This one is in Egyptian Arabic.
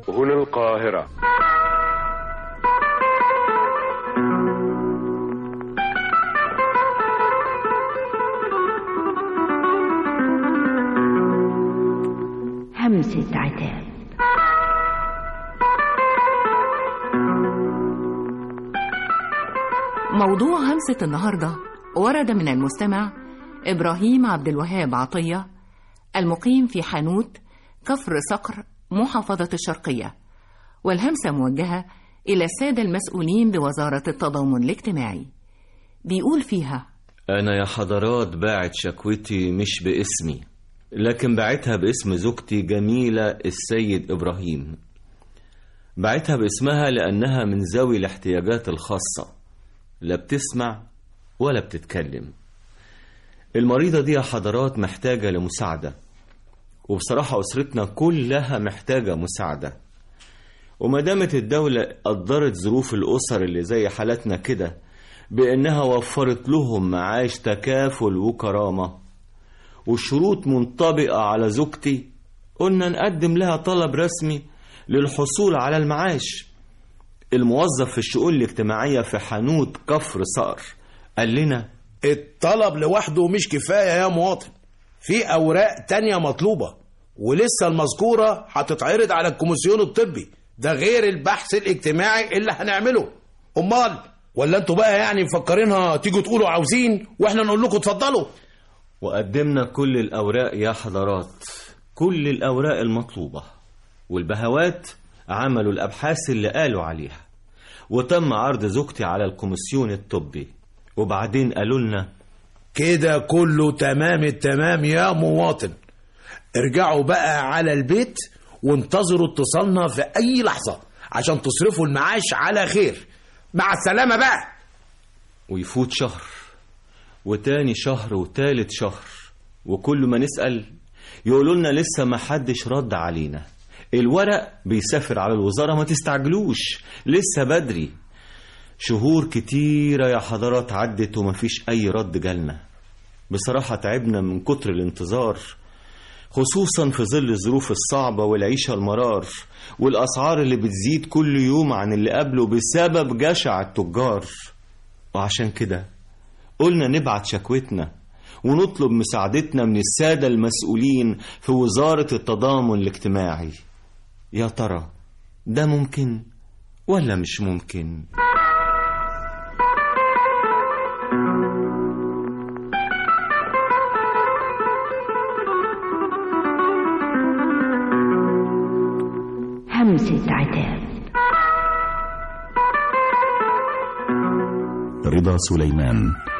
هنا القاهرة همسة عتاب موضوع همسة النهاردة ورد من المستمع إبراهيم عبد الوهاب عطية المقيم في حانوت كفر صقر محافظة الشرقية والهمسة موجهة إلى السادة المسؤولين بوزارة التضامن الاجتماعي بيقول فيها أنا يا حضرات باعت شكوتي مش باسمي لكن باعتها باسم زوجتي جميلة السيد إبراهيم باعتها باسمها لأنها من ذوي الاحتياجات الخاصة لا بتسمع ولا بتتكلم المريضة دي يا حضرات محتاجة لمساعدة وبصراحة أسرتنا كلها محتاجة مساعدة وما دامت الدولة قدرت ظروف الأسر اللي زي حالتنا كده بأنها وفرت لهم معاش تكافل وكرامة والشروط منطبقة على زوجتي قلنا نقدم لها طلب رسمي للحصول على المعاش الموظف في الشؤون الاجتماعية في حانوت كفر صقر قال لنا الطلب لوحده مش كفاية يا مواطن في أوراق تانية مطلوبة ولسه المذكورة هتتعرض على الكوميسيون الطبي ده غير البحث الاجتماعي اللي هنعمله أمال ولا انتوا بقى يعني مفكرينها تيجوا تقولوا عاوزين واحنا نقول لكم اتفضلوا وقدمنا كل الأوراق يا حضرات كل الأوراق المطلوبة والبهوات عملوا الأبحاث اللي قالوا عليها وتم عرض زوجتي على الكوميسيون الطبي وبعدين قالوا لنا كده كله تمام التمام يا مواطن ارجعوا بقى على البيت وانتظروا اتصالنا في أي لحظة عشان تصرفوا المعاش على خير مع السلامة بقى ويفوت شهر وتاني شهر وتالت شهر وكل ما نسأل يقولوا لنا لسه ما حدش رد علينا الورق بيسافر على الوزارة ما تستعجلوش لسه بدري شهور كتيرة يا حضرات عدت ومفيش أي رد جالنا بصراحة تعبنا من كتر الانتظار خصوصا في ظل الظروف الصعبة والعيشة المرار والأسعار اللي بتزيد كل يوم عن اللي قبله بسبب جشع التجار وعشان كده قلنا نبعت شكوتنا ونطلب مساعدتنا من السادة المسؤولين في وزارة التضامن الاجتماعي يا ترى ده ممكن ولا مش ممكن همسة عتاب رضا سليمان